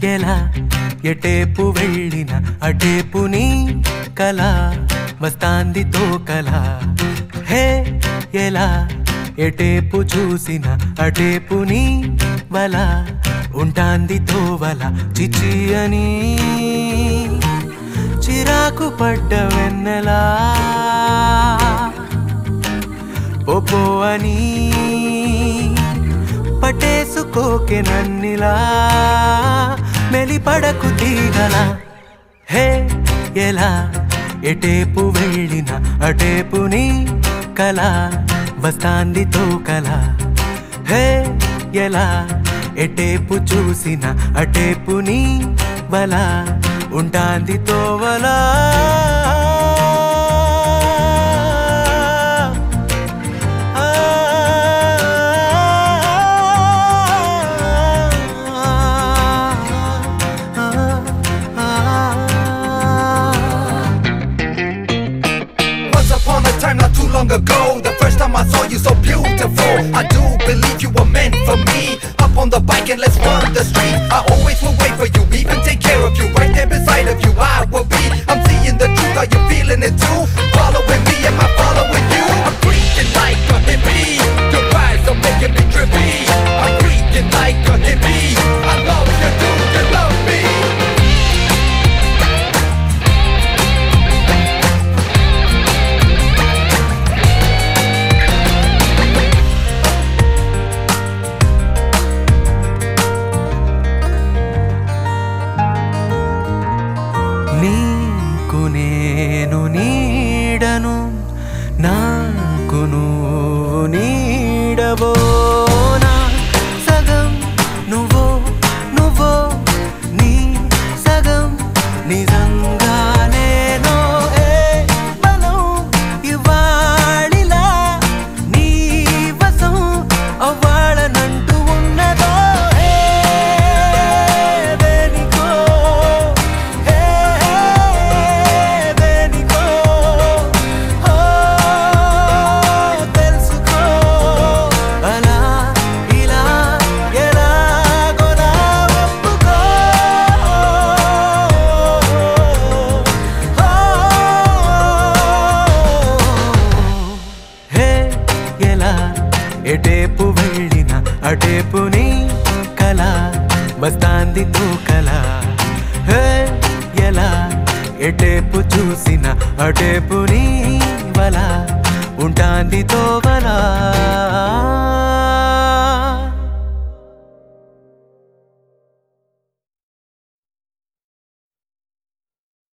ఎలా ఎటేపు వెళ్ళిన అటేపు నీ కల వస్తాంది తో కల హే ఎలా ఎటేపు చూసిన అటేపు నీ వల ఉంటాంది తోవల చిచి అని చిరాకు పడ్డ వెన్నెలా పోపో అని పట్టేసుకోకే నన్నిలా మెలిపడకు తీగల హే ఎలా ఎటేపు వెళ్ళిన అటేపు నీ కల వస్తాంది తో కల హే ఎలా ఎటేపు చూసిన అటేపు నీ వల ఉంటాంది తోవలా Once upon a time, not too long ago, the first time I saw you so beautiful. I do believe you were meant for me. Up on the bike and let's run the street. I always will wait for you, even take care of you. Right there beside of you, I will be. I'm seeing the truth, are you feeling it too? Following me, am I following you? I'm freaking like a hippie. Your eyes are making me trippy. I'm freaking like a hippie. I love you, do you love me? నీకు నేను నీడను నాకు నువ్వు నీడబోనా సగం నువ్వో నువ్వో నీ సగం నిజంగా నేనో ఏ బలం ఇవాళిలా నీ వశం అవ్వాళనంటూ ఉన్నదో ఏ దేనికో ఏ దేనికో ఓ తెలుసుకో అలా ఇలా ఎలాగోలా ఒప్పుకో హే ఎలా ఎటేపు వెళ్ళిన అటేపు నీ కల వస్తాంది తో కల హే ఎలా ఎటేపు చూసిన అటేపు నీ వల ఉంటాంది తో వల